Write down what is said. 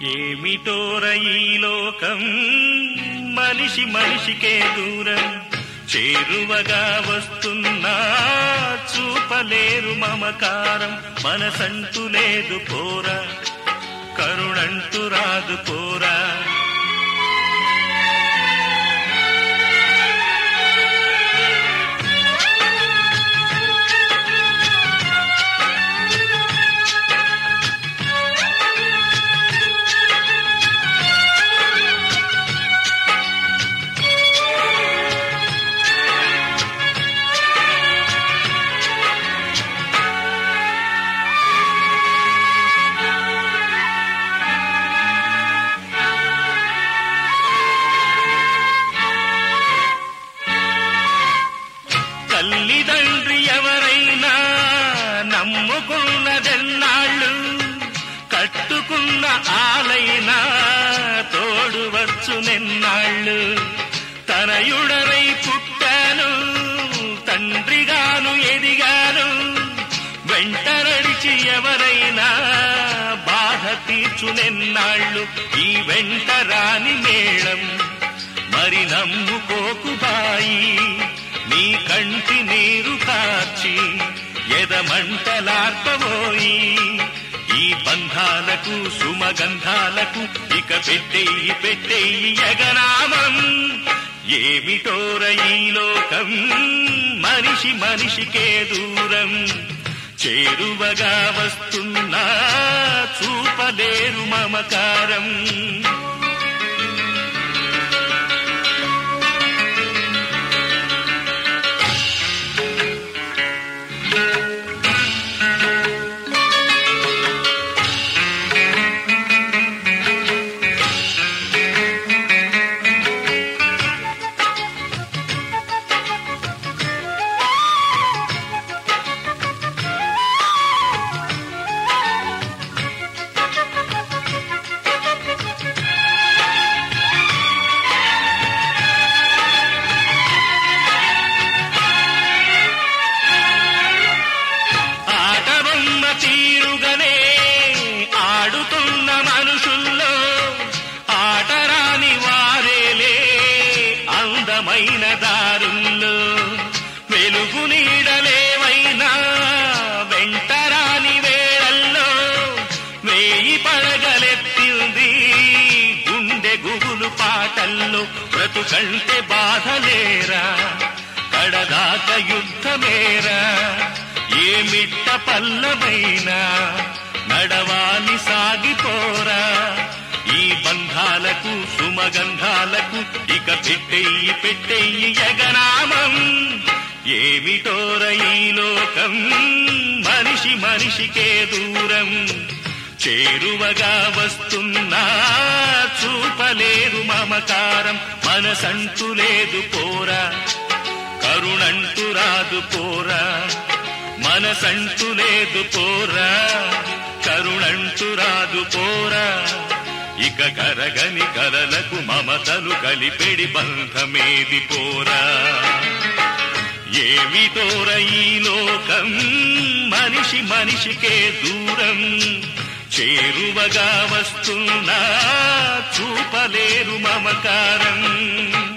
ఏమిటోర ఈ లోకం మనిషి మనిషికే దూరం చేరువగా వస్తున్నా చూపలేరు మమకారం మనసంటూ లేదు పోరా కరుణంటూ రాదు పోరా తల్లిదండ్రి ఎవరైనా నమ్ముకున్నదెన్నాళ్ళు కట్టుకున్న ఆలైనా తోడు వచ్చునెన్నాళ్ళు తనయుడనై పుట్టాను తండ్రిగాను ఎదిగాను వెంట నడిచి ఎవరైనా బాధ తీర్చునెన్నాళ్ళు ఈ వెంట రాని మేళం మరి నమ్ముకోకు బాయి నీ కంటి నీరు కార్చి ఎదమంటలార్పబోయి ఈ బంధాలకు సుమగంధాలకు ఇక పెట్టెయ్యి పెట్టెయ్యి యగనామం ఏమిటోర ఈ లోకం మనిషి మనిషికే దూరం చేరువగా వస్తున్నా చూపలేరు మమకారం ఆటబొమ్మ తీరుగనే ఆడుతున్న మనుషుల్లో ఆటరాని వారేలే అందమైన దారుల్లో వెలుగు నీడలేవైనా వెంటరాని వేళల్లో వేయి పడగలెత్తింది గుండె గుబులు పాటల్లో బ్రతుకంటే బాధలేరా కడదాక యుద్ధమేరా ఏమిట్ట పల్లమైనా నడవాలి సాగిపోరా ఈ బంధాలకు సుమగంధాలకు ఇక పెట్టెయ్యి పెట్టెయ్యి యగనామం ఏమిటోర ఈ లోకం మనిషి మనిషికే దూరం చేరువగా వస్తున్నా చూపలేరు మమకారం మనసంటూ లేదు పోరా కరుణంటూ రాదు పోరా మనసంటూ లేదు పోరా కరుణంటూ రాదు పోరా ఇక కరగని కలలకు మమతలు కలిపెడి బంధమేది పోరా ఏమిటోర ఈ లోకం మనిషి మనిషికే దూరం చేరువగా వస్తున్నా చూపలేరు మమకారం